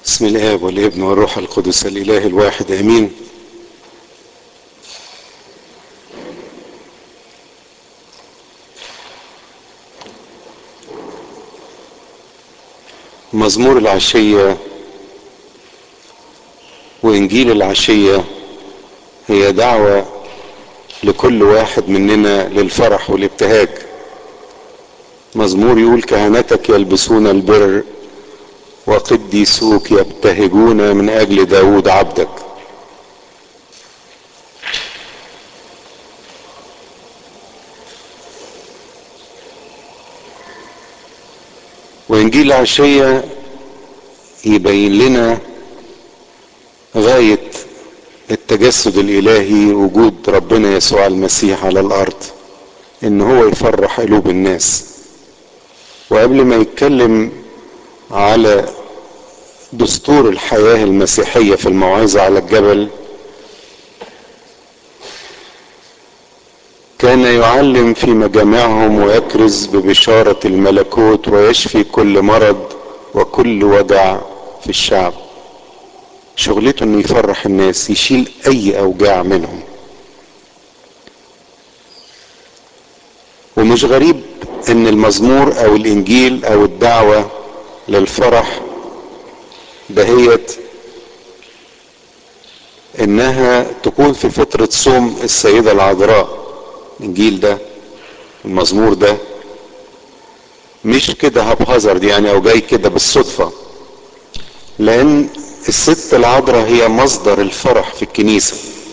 بسم الآب والابن والروح القدس الإله الواحد آمين مزمور العشية وإنجيل العشية هي دعوة لكل واحد مننا للفرح والابتهاج مزمور يقول كهنتك يلبسون البر وقديسوك يبتهجون من أجل داود عبدك وإنجيل العشية يبين لنا غاية التجسد الإلهي وجود ربنا يسوع المسيح على الأرض إن هو يفرح قلوب الناس وقبل ما يتكلم على دستور الحياة المسيحية في الموعظة على الجبل كان يعلم في مجامعهم ويكرز ببشارة الملكوت ويشفي كل مرض وكل وجع في الشعب شغلته انه يفرح الناس يشيل اي اوجاع منهم ومش غريب ان المزمور او الانجيل او الدعوة للفرح دهيت انها تكون في فترة صوم السيدة العذراء الانجيل ده المزمور ده مش كده هبهزر يعني او جاي كده بالصدفة لان الست العذراء هي مصدر الفرح في الكنيسة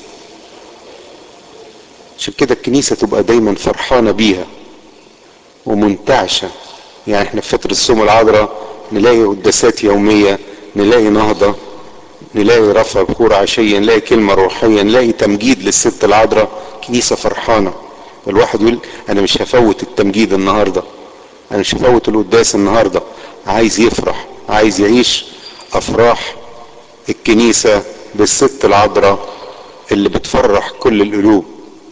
عشان كده الكنيسة تبقى دايما فرحانة بيها ومنتعشة يعني احنا في فترة الصوم العذراء نلاقي قداسات يومية نلاقي نهضة نلاقي رفع بخور عشية نلاقي كلمة روحية نلاقي تمجيد للست العذراء كنيسة فرحانة الواحد يقول انا مش هفوت التمجيد النهاردة انا مش هفوت القداس النهاردة عايز يفرح عايز يعيش افراح الكنيسة بالست العذراء اللي بتفرح كل القلوب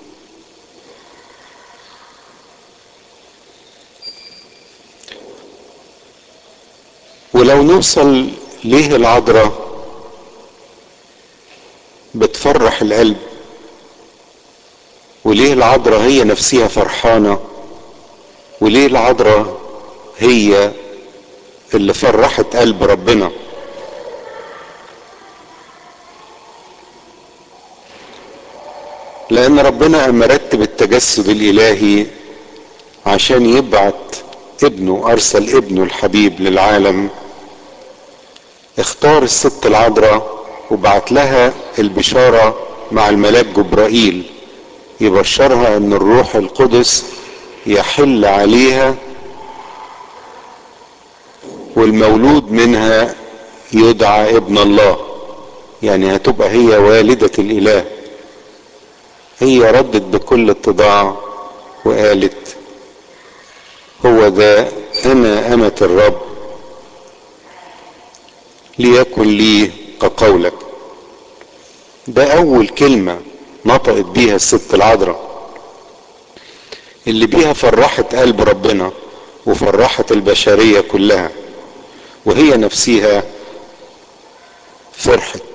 ولو نوصل ليه العذراء بتفرح القلب وليه العذراء هي نفسها فرحانة وليه العذراء هي اللي فرحت قلب ربنا لان ربنا اما رتب التجسد الالهي عشان يبعت ابنه ارسل ابنه الحبيب للعالم اختار الست العذراء وبعت لها البشارة مع الملاك جبرائيل يبشرها ان الروح القدس يحل عليها والمولود منها يدعى ابن الله يعني هتبقى هي والدة الاله هي ردت بكل اتضاع وقالت هو ذا انا امة الرب ليكن لي كقولك ده اول كلمة نطقت بيها الست العذراء اللي بيها فرحت قلب ربنا وفرحت البشرية كلها وهي نفسها فرحت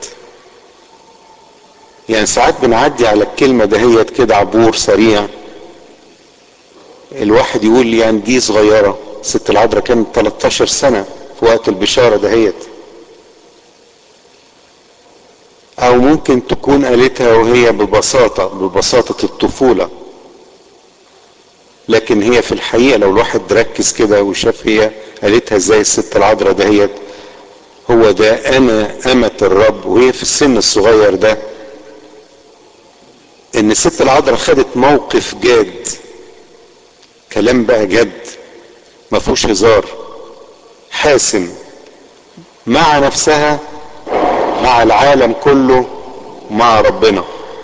يعني ساعات بنعدي على الكلمة دهيت كده عبور سريع الواحد يقول يعني دي صغيرة ست العذراء كانت 13 سنة في وقت البشارة دهيت او ممكن تكون قالتها وهي ببساطة ببساطة الطفولة لكن هي في الحقيقة لو الواحد ركز كده وشاف هي قالتها ازاي الست العذراء دهيت هو ده انا امة الرب وهي في السن الصغير ده ان الست العذراء خدت موقف جاد كلام بقى جد ما فيهوش هزار حاسم مع نفسها مع العالم كله مع ربنا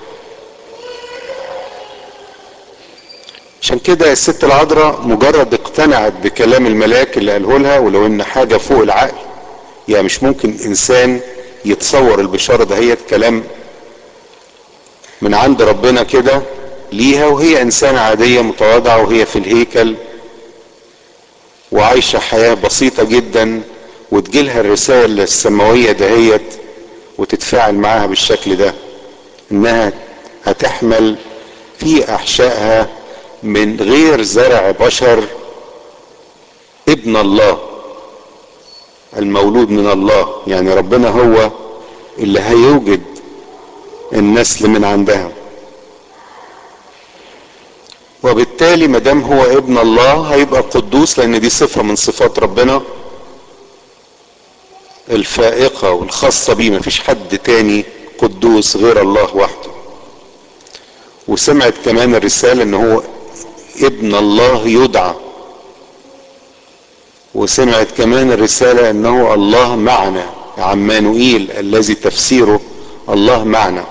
عشان كده الست العذراء مجرد اقتنعت بكلام الملاك اللي قاله لها ولو ان حاجة فوق العقل يعني مش ممكن انسان يتصور البشارة دهيت كلام من عند ربنا كده ليها وهي انسانة عادية متواضعة وهي في الهيكل وعايشة حياة بسيطة جدا وتجيلها الرسالة السماوية دهيت وتتفاعل معاها بالشكل ده انها هتحمل في احشائها من غير زرع بشر ابن الله المولود من الله يعني ربنا هو اللي هيوجد النسل من عندها وبالتالي ما دام هو ابن الله هيبقى قدوس لان دي صفه من صفات ربنا الفائقه والخاصه بيه مفيش حد تاني قدوس غير الله وحده وسمعت كمان الرساله ان هو ابن الله يدعى وسمعت كمان الرساله انه الله معنا عمانوئيل الذي تفسيره الله معنا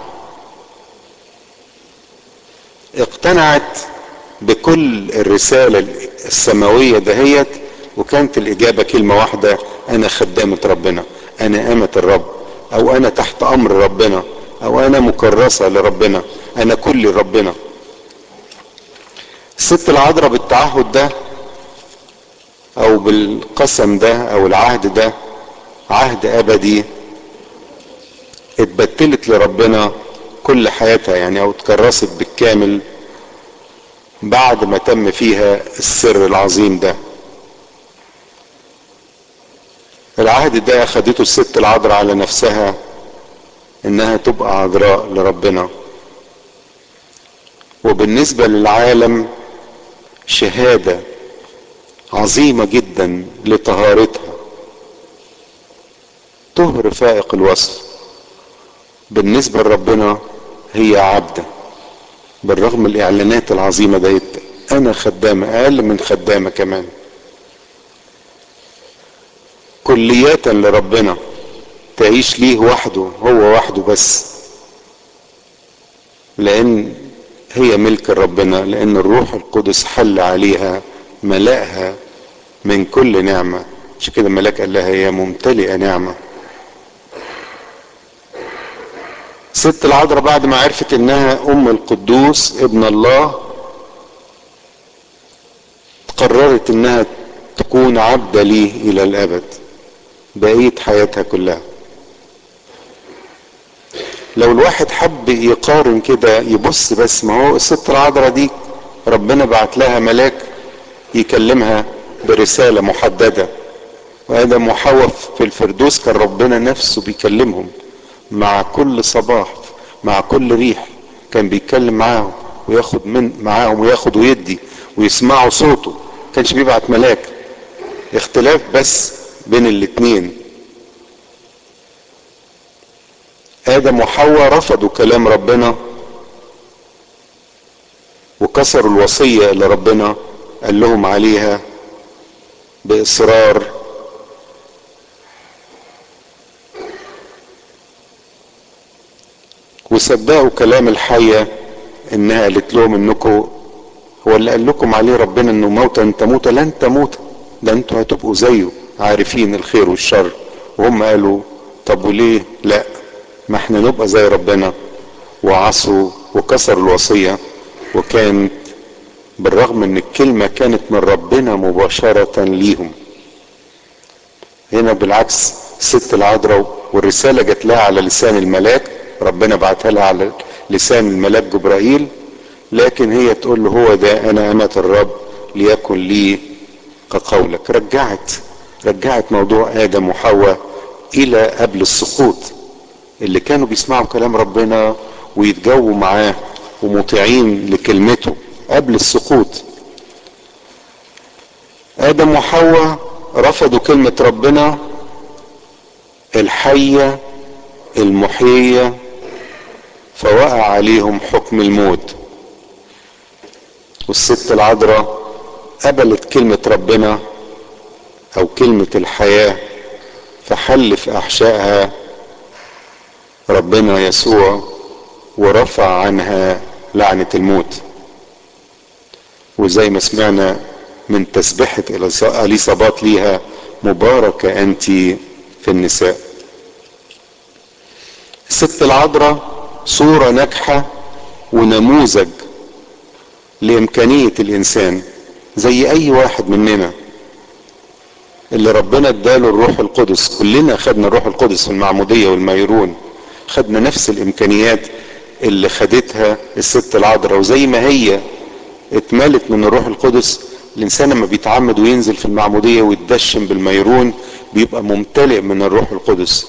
اقتنعت بكل الرسالة السماوية دهيت وكانت الإجابة كلمة واحدة أنا خدامة ربنا أنا أمة الرب أو أنا تحت أمر ربنا أو أنا مكرسة لربنا أنا كل ربنا الست العذراء بالتعهد ده أو بالقسم ده أو العهد ده عهد أبدي اتبتلت لربنا كل حياتها يعني أو اتكرست بالكامل بعد ما تم فيها السر العظيم ده العهد ده اخدته الست العذراء على نفسها انها تبقى عذراء لربنا وبالنسبة للعالم شهادة عظيمة جدا لطهارتها طهر فائق الوصف بالنسبة لربنا هي عبده بالرغم من الاعلانات العظيمه ديت انا خدامه اقل من خدامه كمان كلية لربنا تعيش ليه وحده هو وحده بس لان هي ملك ربنا لان الروح القدس حل عليها ملأها من كل نعمة عشان كده الملاك قال لها هي ممتلئة نعمة ست العذراء بعد ما عرفت انها ام القدوس ابن الله قررت انها تكون عبدة ليه الى الابد بقية حياتها كلها لو الواحد حب يقارن كده يبص بس ما هو الست العذراء دي ربنا بعت لها ملاك يكلمها برسالة محددة وادم وحواء في الفردوس كان ربنا نفسه بيكلمهم مع كل صباح مع كل ريح كان بيتكلم معاهم وياخد من معاهم وياخد ويدي ويسمعوا صوته كانش بيبعت ملاك اختلاف بس بين الاتنين ادم وحواء رفضوا كلام ربنا وكسروا الوصية اللي ربنا قال لهم عليها باصرار وصدقوا كلام الحية انها قالت لهم انكم هو اللي قال لكم عليه ربنا انه موتا تموت لن تموت ده انتوا هتبقوا زيه عارفين الخير والشر وهم قالوا طب وليه لا ما احنا نبقى زي ربنا وعصوا وكسروا الوصية وكانت بالرغم ان الكلمة كانت من ربنا مباشرة ليهم هنا بالعكس ست العذراء والرسالة جت لها على لسان الملاك ربنا بعتها لها على لسان الملاك جبرائيل لكن هي تقول له هو ده انا امة الرب ليكن لي كقولك رجعت رجعت موضوع ادم وحواء الى قبل السقوط اللي كانوا بيسمعوا كلام ربنا ويتجاوبوا معاه ومطيعين لكلمته قبل السقوط ادم وحواء رفضوا كلمة ربنا الحية المحية فوقع عليهم حكم الموت والست العذراء قبلت كلمة ربنا او كلمة الحياة فحل في احشائها ربنا يسوع ورفع عنها لعنة الموت وزي ما سمعنا من تسبحة اليصابات ليها مباركة انت في النساء الست العذراء صورة ناجحة ونموذج لإمكانية الإنسان زي أي واحد مننا اللي ربنا اداله الروح القدس كلنا خدنا الروح القدس في المعمودية والميرون خدنا نفس الامكانيات اللي خدتها الست العذراء وزي ما هي اتملت من الروح القدس الانسان لما بيتعمد وينزل في المعمودية ويتدشن بالميرون بيبقى ممتلئ من الروح القدس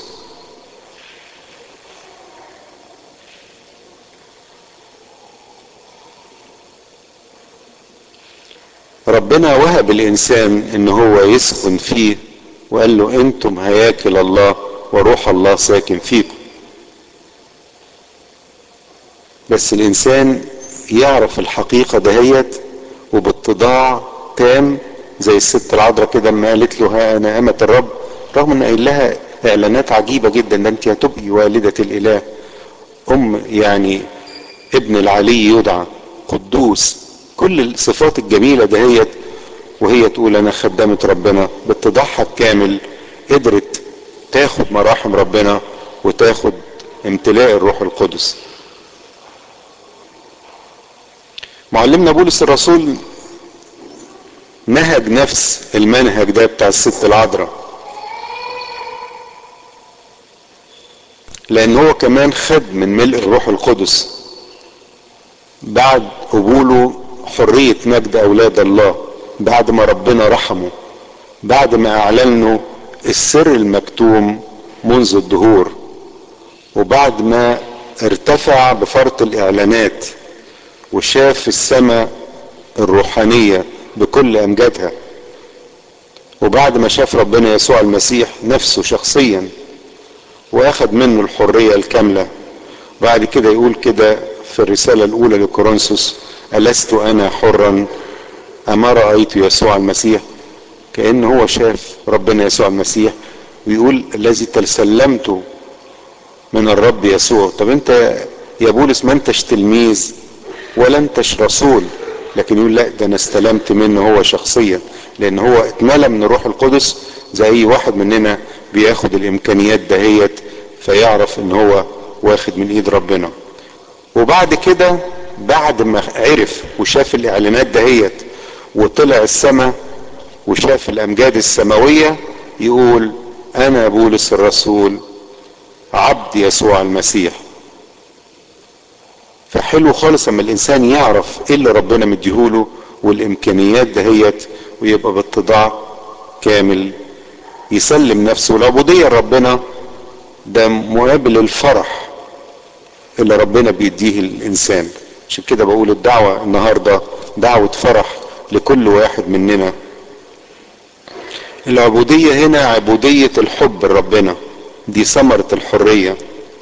ربنا وهب الانسان ان هو يسكن فيه وقال له انتم هياكل الله وروح الله ساكن فيكم بس الانسان يعرف الحقيقة دهيت وباتضاع تام زي الست العذراء كده لما قالت له ها انا امة الرب رغم ان قايل لها اعلانات عجيبة جدا ده انت هتبقي والدة الاله ام يعني ابن العلي يدعى قدوس كل الصفات الجميلة دهيت وهي تقول انا خدامة ربنا باتضاعها الكامل قدرت تاخد مراحم ربنا وتاخد امتلاء الروح القدس معلمنا بولس الرسول نهج نفس المنهج ده بتاع الست العذراء لان هو كمان خد من ملء الروح القدس بعد قبوله حرية مجد اولاد الله بعد ما ربنا رحمه بعد ما اعلنوا السر المكتوم منذ الدهور وبعد ما ارتفع بفرط الاعلانات وشاف السماء الروحانية بكل امجادها وبعد ما شاف ربنا يسوع المسيح نفسه شخصيا واخد منه الحرية الكاملة بعد كده يقول كده في الرسالة الاولى لكورنثوس ألست أنا حرا أما رأيت يسوع المسيح كأن هو شاف ربنا يسوع المسيح ويقول الذي تسلمته من الرب يسوع طب انت يا بولس ما انتش تلميذ ولا انتش رسول لكن يقول لا ده انا استلمت منه هو شخصيا لان هو اتملى من الروح القدس زي اي واحد مننا بياخد الامكانيات دهيت فيعرف ان هو واخد من ايد ربنا وبعد كده بعد ما عرف وشاف الاعلانات دهيت وطلع السماء وشاف الامجاد السماوية يقول انا بولس الرسول عبد يسوع المسيح فحلو خالص اما الانسان يعرف ايه اللي ربنا مديهوله والامكانيات دهيت ويبقى باتضاع كامل يسلم نفسه العبودية لربنا ده مقابل الفرح اللي ربنا بيديه الانسان عشان كده بقول الدعوة النهاردة دعوة فرح لكل واحد مننا العبودية هنا عبودية الحب لربنا دي ثمرة الحرية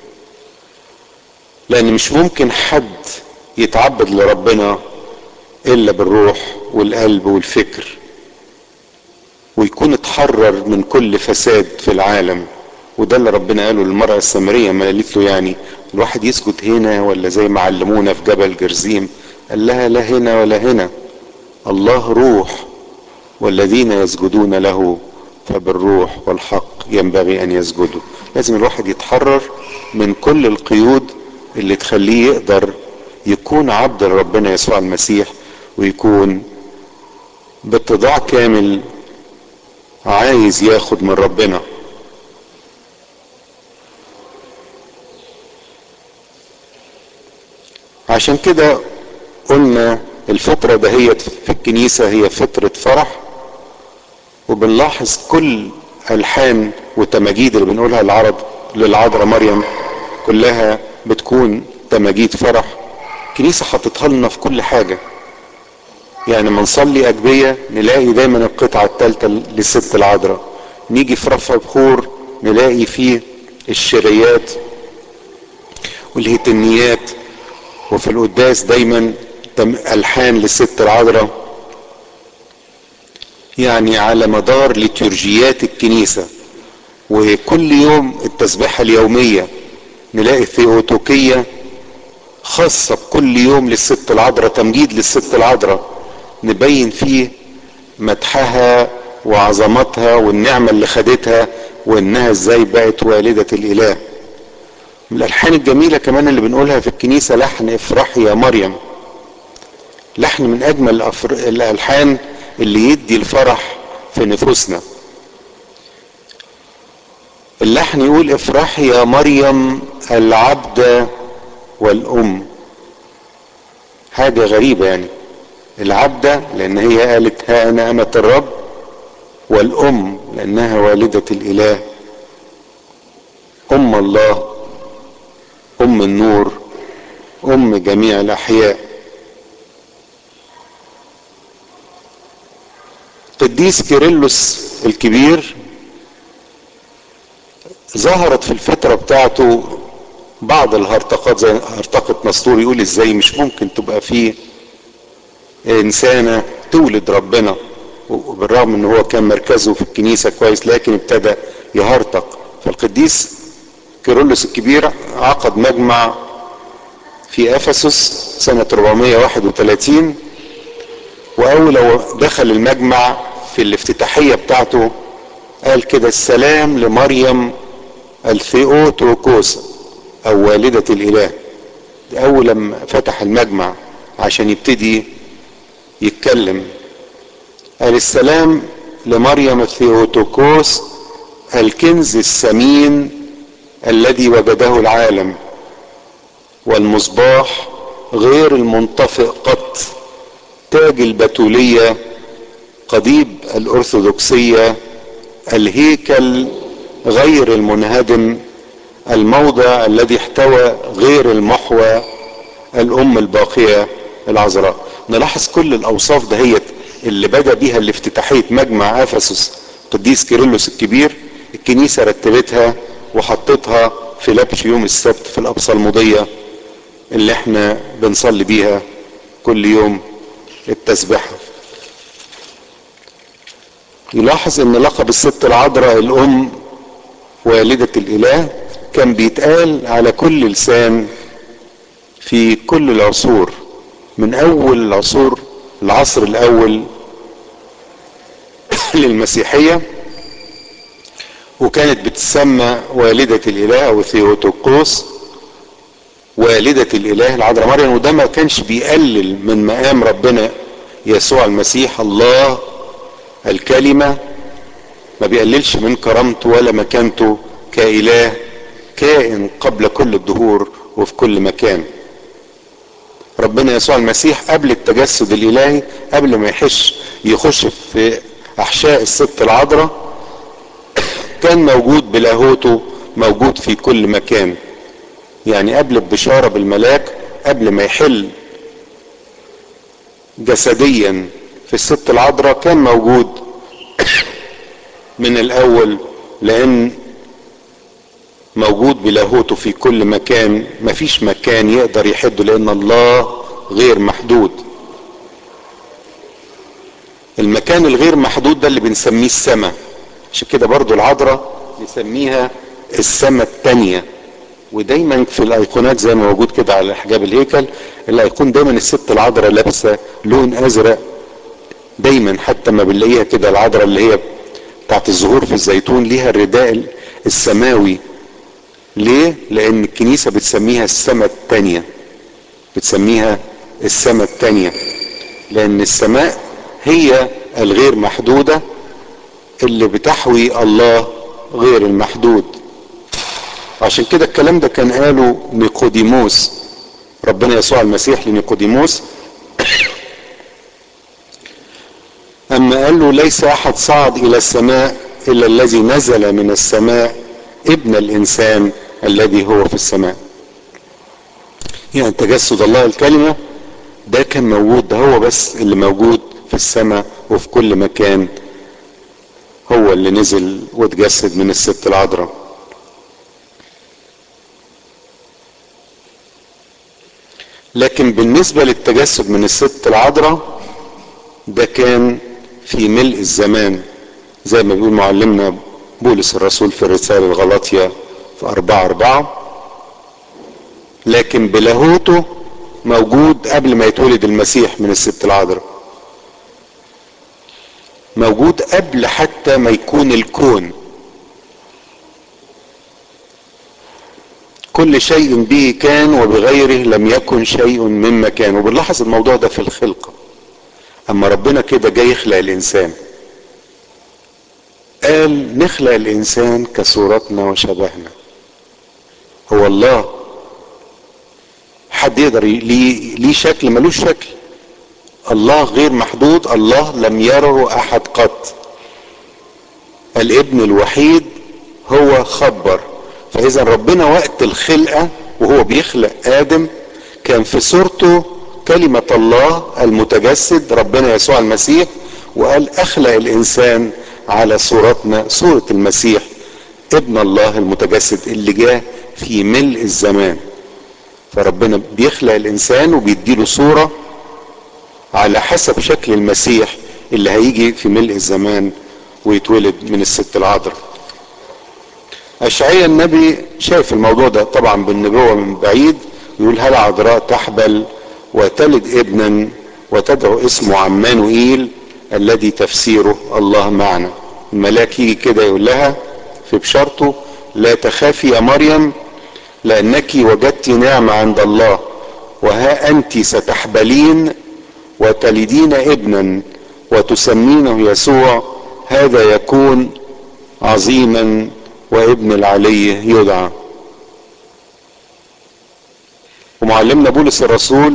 لان مش ممكن حد يتعبد لربنا الا بالروح والقلب والفكر ويكون اتحرر من كل فساد في العالم وده اللي ربنا قاله للمرأة السامرية ما قالت له يعني الواحد يسجد هنا ولا زي ما علمونا في جبل جرزيم قال لها لا هنا ولا هنا الله روح والذين يسجدون له فبالروح والحق ينبغي ان يسجدوا لازم الواحد يتحرر من كل القيود اللي تخليه يقدر يكون عبد لربنا يسوع المسيح ويكون باتضاع كامل عايز ياخد من ربنا عشان كده قلنا الفترة دهيت في الكنيسة هي فترة فرح وبنلاحظ كل ألحان وتماجيد اللي بنقولها العرب للعذراء مريم كلها بتكون تماجيد فرح الكنيسة حطتها لنا في كل حاجة يعني ما نصلي أجبية نلاقي دايما القطعة الثالثة للست العذراء نيجي في رفع بخور نلاقي فيه الشريات والهتنيات وفي القداس دايما ألحان للست العذراء يعني على مدار ليتورجيات الكنيسة وكل يوم التسبيحة اليومية نلاقي ثيوتوكية خاصة بكل يوم للست العذراء تمجيد للست العذراء نبين فيه مدحها وعظمتها والنعمة اللي خدتها وانها ازاي بقت والدة الاله من الالحان الجميلة كمان اللي بنقولها في الكنيسة لحن افرحي يا مريم لحن من اجمل الالحان اللي يدي الفرح في نفوسنا اللحن يقول افرحي يا مريم العبد والام حاجة غريبة يعني العبدة لان هي قالت ها انا امة الرب والام لانها والدة الاله ام الله ام النور ام جميع الاحياء قديس كيرلس الكبير ظهرت في الفترة بتاعته بعض الهرطقات زي هرطقة نسطور يقول ازاي مش ممكن تبقى فيه انسانة تولد ربنا وبالرغم ان هو كان مركزه في الكنيسة كويس لكن ابتدى يهرطق فالقديس كيرلس الكبير عقد مجمع في افسس سنة 431 واول دخل المجمع في الافتتاحية بتاعته قال كده السلام لمريم الثيوتوكوس او والدة الاله اول لما فتح المجمع عشان يبتدي يتكلم قال السلام لمريم الثيوتوكوس الكنز الثمين الذي وجده العالم والمصباح غير المنطفئ قط تاج البتولية قضيب الأرثوذكسية الهيكل غير المنهدم الموضع الذي احتوى غير المحوى الأم الباقية العذراء نلاحظ كل الأوصاف دهيت اللي بدأ بيها الافتتاحية مجمع أفسس قديس كيرلس الكبير الكنيسة رتبتها وحطتها في لبش يوم السبت في الأبصالمضية اللي احنا بنصلي بيها كل يوم التسبيحة يلاحظ ان لقب الست العذراء الام والدة الاله كان بيتقال على كل لسان في كل العصور من اول العصور العصر الاول للمسيحية وكانت بتسمى والدة الاله او ثيوتوكوس والدة الاله العذراء مريم وده ما كانش بيقلل من مقام ربنا يسوع المسيح الله الكلمة ما بيقللش من كرامته ولا مكانته كإله كائن قبل كل الدهور وفي كل مكان ربنا يسوع المسيح قبل التجسد الإلهي قبل ما يحش يخش في أحشاء الست العذراء كان موجود بلاهوته موجود في كل مكان يعني قبل البشارة بالملاك قبل ما يحل جسديا في الست العذراء كان موجود من الاول لان موجود بلاهوته في كل مكان مفيش مكان يقدر يحده لان الله غير محدود المكان الغير محدود ده اللي بنسميه السماء عشان كده برضو العذراء نسميها السماء التانية ودايما في الايقونات زي ما موجود كده على حجاب الهيكل الايقون دايما الست العذراء لابسه لون ازرق دايما حتى ما بنلاقيها كده العذراء اللي هي بتاعت الزهور في الزيتون ليها الرداء السماوي ليه لان الكنيسه بتسميها السماء التانية بتسميها السماء التانية لان السماء هي الغير محدوده اللي بتحوي الله غير المحدود عشان كده الكلام ده كان قاله نيقوديموس ربنا يسوع المسيح لنيقوديموس اما قال له ليس احد صعد الى السماء الا الذي نزل من السماء ابن الانسان الذي هو في السماء يعني تجسد الله الكلمة ده كان موجود ده هو بس اللي موجود في السماء وفي كل مكان هو اللي نزل واتجسد من الست العذراء لكن بالنسبة للتجسد من الست العذراء ده كان في ملء الزمان زي ما بيقول معلمنا بولس الرسول في الرسالة الغلاطية في أربعة أربعة لكن بلاهوته موجود قبل ما يتولد المسيح من الست العذراء موجود قبل حتى ما يكون الكون كل شيء به كان وبغيره لم يكن شيء مما كان وبنلاحظ الموضوع ده في الخلقه اما ربنا كده جاي يخلق الانسان قال نخلق الانسان كصورتنا وشبهنا هو الله حد يقدر ليه ليه شكل ملوش شكل الله غير محدود الله لم يره احد قط الابن الوحيد هو خبر فاذا ربنا وقت الخلقه وهو بيخلق ادم كان في صورته كلمه الله المتجسد ربنا يسوع المسيح وقال اخلق الانسان على صورتنا صوره المسيح ابن الله المتجسد اللي جاء في ملء الزمان فربنا بيخلق الانسان وبيديله صوره على حسب شكل المسيح اللي هيجي في ملء الزمان ويتولد من الست العذراء اشعيا النبي شايف الموضوع ده طبعا بالنبوة من بعيد يقول هل عذراء تحبل وتلد ابنا وتدعو اسمه عمانوئيل الذي تفسيره الله معنا الملاك يجي كده يقول لها في بشارته لا تخافي يا مريم لانك وجدت نعمة عند الله وها انت ستحبلين وتلدين ابنا وتسمينه يسوع هذا يكون عظيما وابن العلي يدعى ومعلمنا بولس الرسول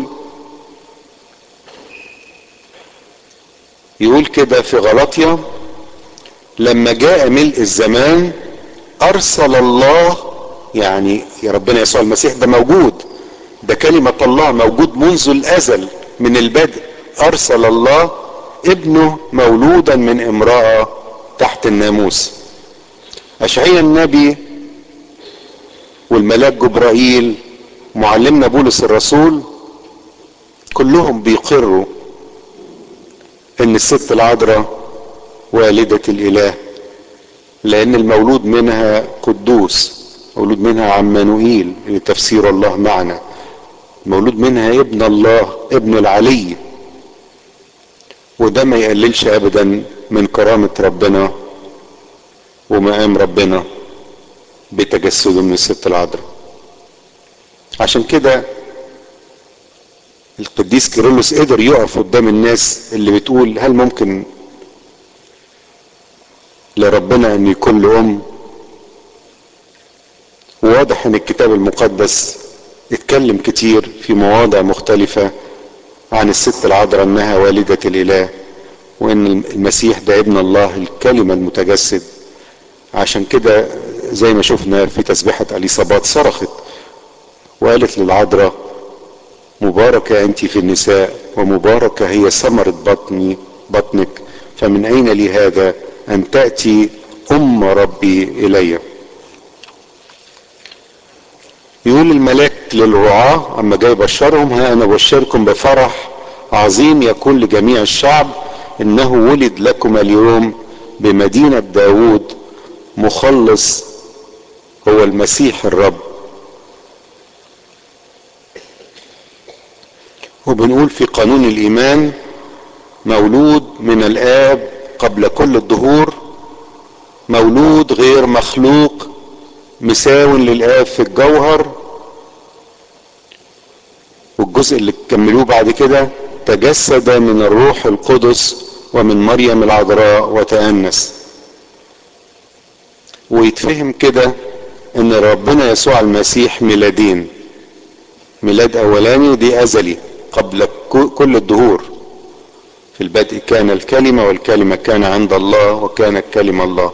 يقول كده في غلطيا لما جاء ملء الزمان ارسل الله يعني يا ربنا يسوع المسيح ده موجود ده كلمة الله موجود منذ الازل من البدء ارسل الله ابنه مولودا من امرأة تحت الناموس اشعيا النبي والملاك جبرائيل معلمنا بولس الرسول كلهم بيقروا ان الست العذراء والدة الاله لان المولود منها قدوس مولود منها عمانوئيل لتفسير الله معنا مولود منها ابن الله ابن العلي وده ما يقللش ابدا من كرامة ربنا ومقام ربنا بتجسده من الست العذراء عشان كده القديس كيرلس قدر يقف قدام الناس اللي بتقول هل ممكن لربنا ان يكون له ام وواضح ان الكتاب المقدس اتكلم كتير في مواضع مختلفة عن الست العذراء انها والدة الاله وان المسيح ده ابن الله الكلمة المتجسد عشان كده زي ما شفنا في تسبيحة اليصابات صرخت وقالت للعذراء مباركة انت في النساء ومباركة هي ثمرة بطني بطنك فمن اين لي هذا ان تأتي ام ربي الي يقول الملاك للرعاة اما جاي يبشرهم ها انا بشركم بفرح عظيم يكون لجميع الشعب انه ولد لكم اليوم بمدينة داود مخلص هو المسيح الرب وبنقول في قانون الايمان مولود من الاب قبل كل الدهور مولود غير مخلوق مساو للاب في الجوهر والجزء اللي كملوه بعد كده تجسد من الروح القدس ومن مريم العذراء وتأنس ويتفهم كده ان ربنا يسوع المسيح ميلادين ميلاد اولاني دي ازلي قبل كل الدهور في البدء كان الكلمة والكلمة كان عند الله وكان الكلمة الله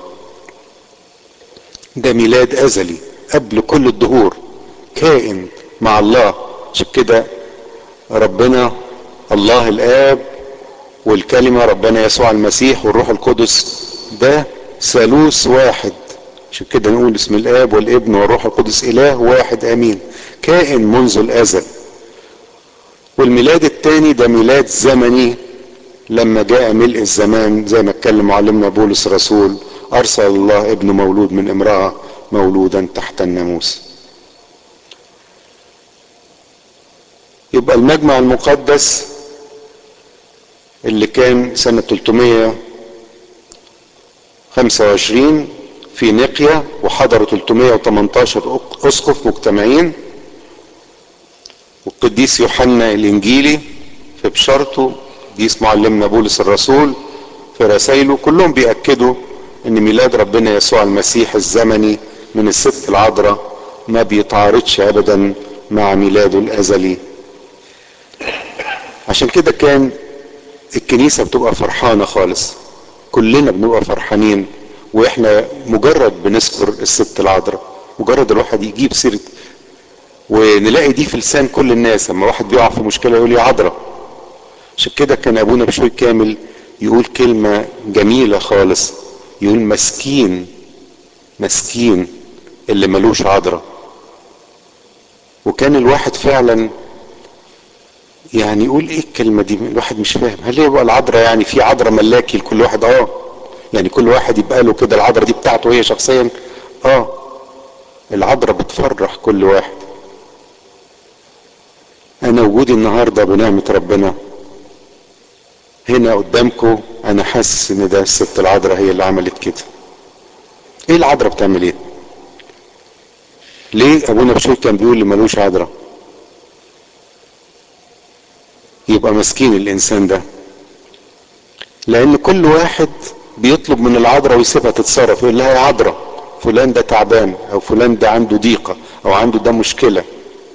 ده ميلاد ازلي قبل كل الدهور كائن مع الله عشان كده ربنا الله الاب والكلمة ربنا يسوع المسيح والروح القدس ده ثالوث واحد عشان كده نقول اسم الاب والابن والروح القدس اله واحد امين كائن منذ الازل والميلاد الثاني ده ميلاد زمني لما جاء ملء الزمان زي ما اتكلم معلمنا بولس الرسول ارسل الله ابن مولود من امرأة مولودا تحت الناموس يبقى المجمع المقدس اللي كان سنة 325 في نقيا وحضروا 318 اسقف مجتمعين والقديس يوحنا الانجيلي في بشارته قديس معلمنا بولس الرسول في رسائله كلهم بيأكدوا ان ميلاد ربنا يسوع المسيح الزمني من الست العذراء ما بيتعارضش ابدا مع ميلاده الازلي عشان كده كان الكنيسة بتبقى فرحانة خالص كلنا بنبقى فرحانين واحنا مجرد بنذكر الست العذراء مجرد الواحد يجيب سيرة ونلاقي دي في لسان كل الناس لما واحد بيقع في مشكلة يقول يا عذراء عشان كده كان ابونا بشوي كامل يقول كلمة جميلة خالص يقول مسكين مسكين اللي ملوش عذراء وكان الواحد فعلا يعني يقول ايه الكلمة دي الواحد مش فاهم هل يبقى العذراء يعني في عذراء ملاكي لكل واحد اه يعني كل واحد يبقى له كده العذراء دي بتاعته هي شخصيا اه العذراء بتفرح كل واحد انا وجودي النهاردة بنعمة ربنا هنا قدامكم انا حاسس ان ده الست العذراء هي اللي عملت كده ايه العذراء بتعمل ايه ليه ابونا بشوي كان بيقول اللي ملوش عذراء يبقى مسكين الانسان ده لان كل واحد بيطلب من العذراء ويسيبها تتصرف يقول لها يا عذراء فلان ده تعبان او فلان ده عنده ضيقة او عنده ده مشكلة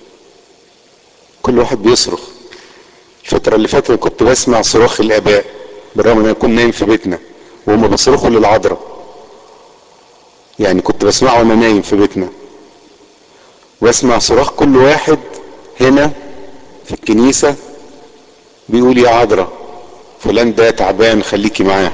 كل واحد بيصرخ الفترة اللي فاتت كنت بسمع صراخ الاباء بالرغم ان انا كنت نايم في بيتنا وهم بيصرخوا للعذراء يعني كنت بسمعه وانا نايم في بيتنا واسمع صراخ كل واحد هنا في الكنيسة بيقول يا عذراء فلان ده تعبان خليكي معاه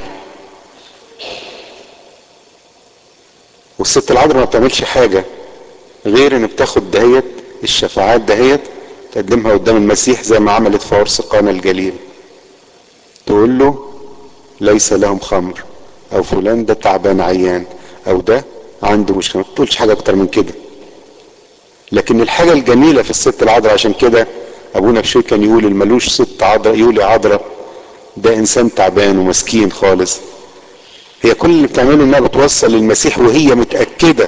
والست العذراء ما بتعملش حاجة غير ان بتاخد دهيت الشفاعات دهيت تقدمها قدام المسيح زي ما عملت في عرس قانا الجليل تقول له ليس لهم خمر او فلان ده تعبان عيان او ده عنده مشكلة ما تقولش حاجة اكتر من كده لكن الحاجة الجميلة في الست العذراء عشان كده ابونا بشوي كان يقول الملوش ست عذراء يقول يا عذراء ده انسان تعبان ومسكين خالص هي كل اللي بتعمله انها بتوصل للمسيح وهي متأكدة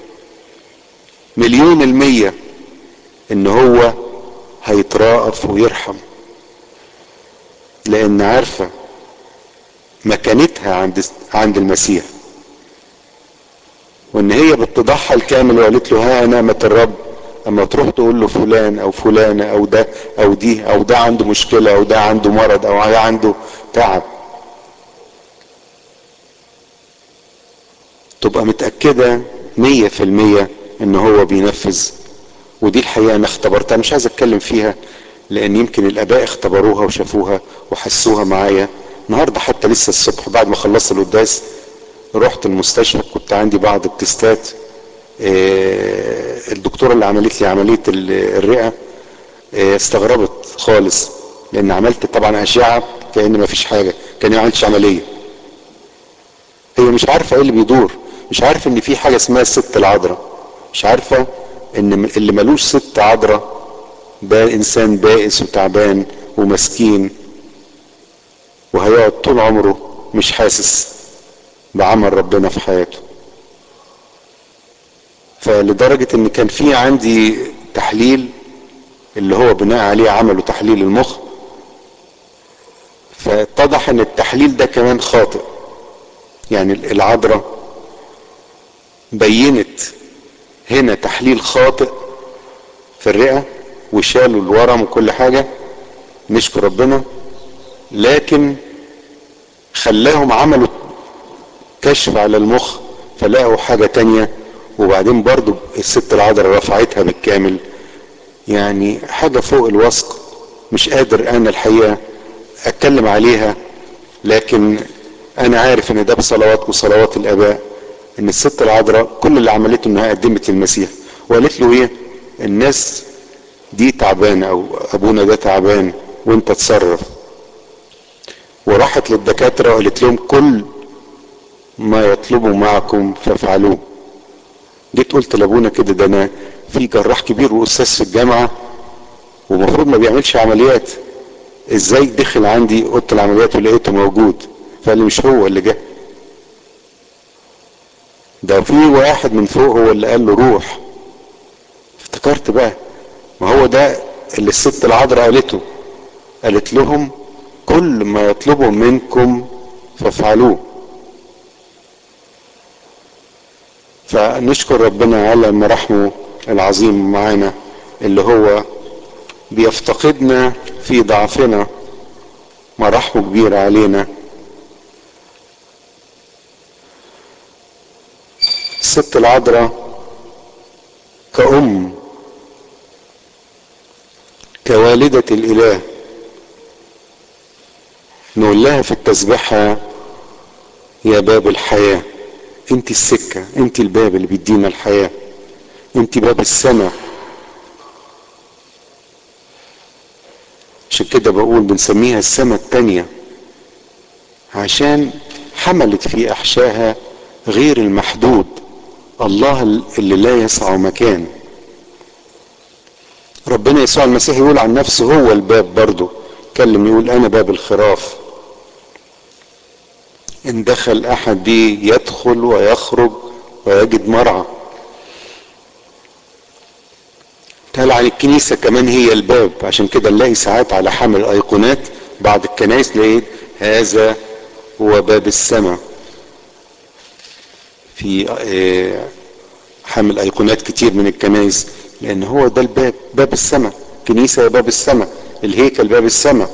مليون المية ان هو هيتراءف ويرحم لان عارفة مكانتها عند عند المسيح وان هي باتضاعها الكامل وقالت له ها نعمة الرب اما تروح تقول له فلان او فلانة او ده او دي او ده عنده مشكلة او ده عنده مرض او ده عنده تعب تبقى متأكدة مية في المية ان هو بينفذ ودي الحقيقة انا اختبرتها مش عايز اتكلم فيها لان يمكن الاباء اختبروها وشافوها وحسوها معايا النهاردة حتى لسه الصبح بعد ما خلصت القداس رحت المستشفى كنت عندي بعض التستات الدكتورة اللي عملت لي عملية الرئة استغربت خالص لان عملت طبعا اشعة كأن ما فيش حاجة كان ما عملتش عملية هي مش عارفة ايه اللي بيدور مش عارفة ان في حاجة اسمها الست العذراء مش عارفة ان اللي ملوش ست عذراء ده انسان بائس وتعبان ومسكين وهيقعد طول عمره مش حاسس بعمل ربنا في حياته فلدرجة ان كان في عندي تحليل اللي هو بناء عليه عملوا تحليل المخ فاتضح ان التحليل ده كمان خاطئ يعني العذراء بينت هنا تحليل خاطئ في الرئة وشالوا الورم وكل حاجة نشكر ربنا لكن خلاهم عملوا كشف على المخ فلقوا حاجة تانية وبعدين برضو الست العذراء رفعتها بالكامل يعني حاجة فوق الوصف مش قادر انا الحقيقة اتكلم عليها لكن انا عارف ان ده بصلوات وصلوات الاباء ان الست العذراء كل اللي عملته انها قدمت المسيح وقالت له ايه الناس دي تعبانة او ابونا ده تعبان وانت تصرف وراحت للدكاترة وقالت لهم كل ما يطلبوا معكم فافعلوه جيت قلت لابونا كده ده انا في جراح كبير واستاذ في الجامعة ومفروض ما بيعملش عمليات ازاي دخل عندي اوضه العمليات ولقيته موجود فقال لي مش هو اللي جه ده في واحد من فوق هو اللي قال له روح افتكرت بقى ما هو ده اللي الست العذراء قالته قالت لهم كل ما يطلبوا منكم فافعلوه فنشكر ربنا على مراحمه العظيم معانا اللي هو بيفتقدنا في ضعفنا مراحمه كبيرة علينا الست العذراء كأم كوالدة الإله نقول لها في التسبيحة يا باب الحياة انت السكة انت الباب اللي بيدينا الحياة انت باب السماء عشان كده بقول بنسميها السماء التانية عشان حملت في احشائها غير المحدود الله اللي لا يسع مكان ربنا يسوع المسيح يقول عن نفسه هو الباب برضه كلم يقول انا باب الخراف ان دخل احد بي يدخل ويخرج ويجد مرعى قال عن الكنيسة كمان هي الباب عشان كده نلاقي ساعات على حمل ايقونات بعض الكنائس لقيت هذا هو باب السماء في حمل ايقونات كتير من الكنائس لان هو ده الباب باب السماء كنيسة باب السماء الهيكل باب السماء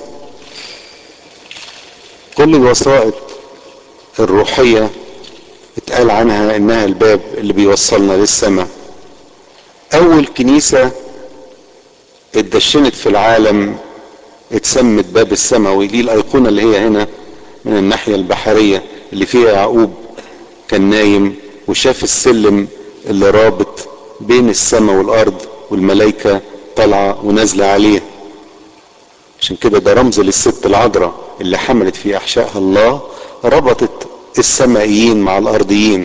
كل الوسائط الروحية اتقال عنها انها الباب اللي بيوصلنا للسماء اول كنيسة اتدشنت في العالم اتسمت باب السماء ودي الايقونة اللي هي هنا من الناحية البحرية اللي فيها يعقوب كان نايم وشاف السلم اللي رابط بين السماء والارض والملائكة طالعة ونازلة عليه عشان كده ده رمز للست العذراء اللي حملت في احشائها الله ربطت السمائيين مع الارضيين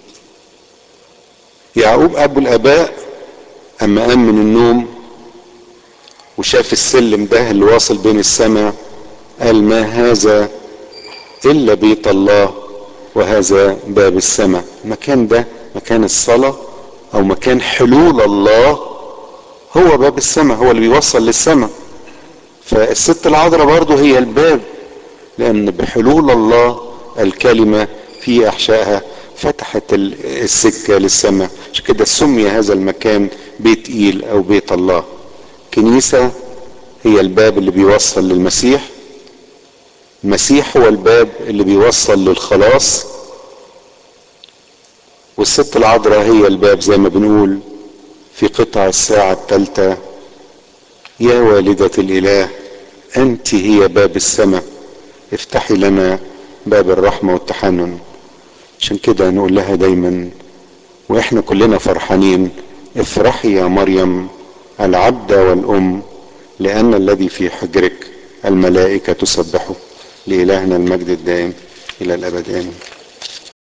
يعقوب ابو الاباء اما قام من النوم وشاف السلم ده اللي واصل بين السماء قال ما هذا الا بيت الله وهذا باب السماء المكان ده مكان الصلاة او مكان حلول الله هو باب السماء هو اللي بيوصل للسماء فالست العذراء برضه هي الباب لان بحلول الله الكلمة في احشائها فتحت السكة للسماء عشان كده سمي هذا المكان بيت ايل او بيت الله كنيسة هي الباب اللي بيوصل للمسيح المسيح هو الباب اللي بيوصل للخلاص والست العذراء هي الباب زي ما بنقول في قطع الساعة الثالثة يا والدة الإله أنت هي باب السماء افتحي لنا باب الرحمة والتحنن عشان كده نقول لها دايما واحنا كلنا فرحانين افرحي يا مريم العبد والأم لأن الذي في حجرك الملائكة تسبحه لإلهنا المجد الدائم إلى الأبد آمين